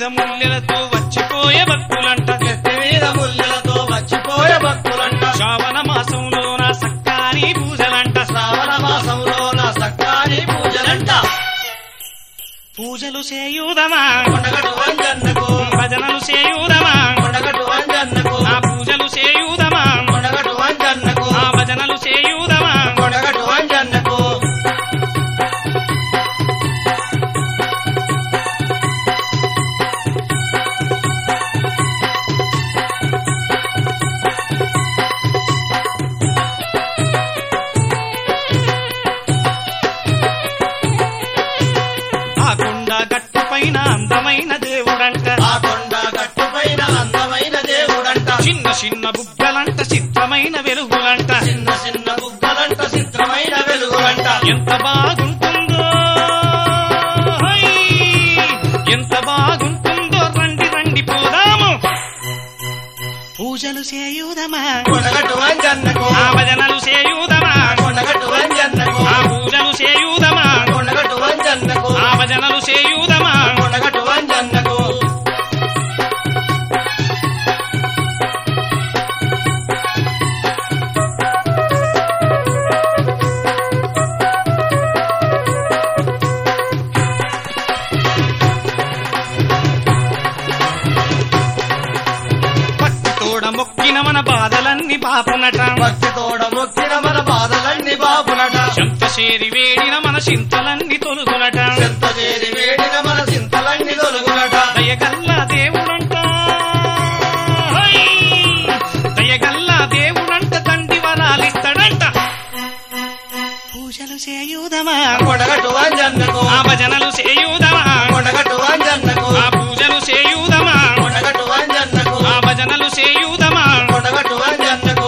మీద ముల్లెలతో వచ్చిపోయే భక్తులంట నెత్తి మీద ముల్లెలతో వచ్చిపోయే భక్తులంట శ్రావణ మాసంలో నా సక్కాని పూజలంట శ్రావణ మాసంలో నా సక్కాని పూజలంట పూజలు చేయుదమా కొండగట్టు వంజన్నకు భజనలు చేయుదమా కొండగట్టు వంజన్నకు ఆ పూజలు చేయుదమా కొండగట్టు వంజన్నకు ఆ భజనలు చేయుదమా కొండగట్టు వంజన్నకు ఆ కొండ గట్టు పైన అందమైన దేవుడంట ఆ కొండ గట్టు పైన అందమైన దేవుడంట చిన్న చిన్న బుగ్గలంట చిత్రమైన వెలుగులంట చిన్న చిన్న బుగ్గలంట చిత్రమైన వెలుగులంట ఎంత బాగుంటుందో హై! ఎంత బాగుంటుందో రండి రండి పోదాము పూజలు చేయుదమా కొండగట్టు వంజన్నకు ఆ భజనలు చేయుదమా కొండగట్టు వంజన్నకు ఆ పూజలు చేయుదమా కొండగట్టు వంజన్నకు ఆ భజనలు చేయుదమా కొండగట్టు వంజన్నకు భక్తి తోడ మొక్కిన మన బాధలన్నీ పాపునట భక్తి తోడ మొక్కిన మన బాధలన్నీ బాపునట చెంత చేరి వేడిన మన చింతలన్నీ తొలుగునట చెంత చేరి వేడిన మన చింతలన్నీ తొలుగునట దయగల్లా దేవుడంట హై! దయగల్లా దేవుడంట తండ్రి వరాలిస్తాడంట పూజలు చేయుదమా కొండగట్టు వంజన్నకు ఆ భజనలు చేయుదమా కొండగట్టు వంజన్నకు ఆ పూజలు చేయుదమా కొండగట్టు వంజన్నకు ఆ భజనలు చేయుదమా కొండగట్టు వంజన్నకు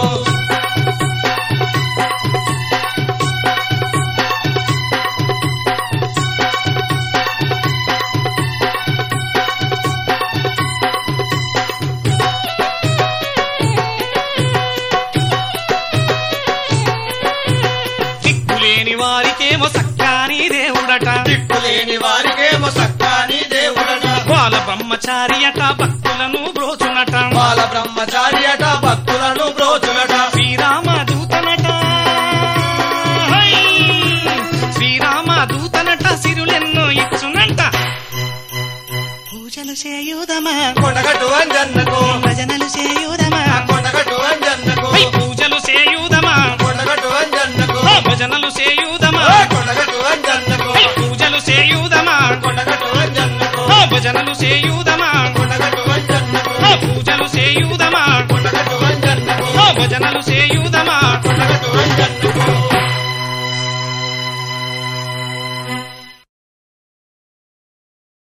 దిక్కులేని వారికేమో సక్కాని దేవుడట దిక్కులేని వారికేమో సక్కాని దేవుడట బాల బ్రహ్మచారి అట భక్తులను బ్రోచునట బాల బ్రహ్మచారి అట భక్తులను బ్రోచులట శ్రీరామ దూతనట హై! శ్రీరామ దూతనట సిరులెన్నో ఇచ్చునంట పూజలు చేయుదమా కొండగట్టు వంజన్నకు భజనలు చేయుదమా కొండగట్టు వంజన్నకు హై! పూజలు చేయుదమా కొండగట్టు వంజన్నకు ఆ భజనలు చేయుదమా కొండగట్టు వంజన్నకు హై! పూజలు చేయుదమా కొండగట్టు వంజన్నకు ఆ భజనలు చేయుదమా కొండగట్టు వంజన్నకు ఆ పూజలు చేయుదమా కొండగట్టు వంజన్నకు ఆ భజనలు చేయుదమా కొండగట్టు వంజన్నకు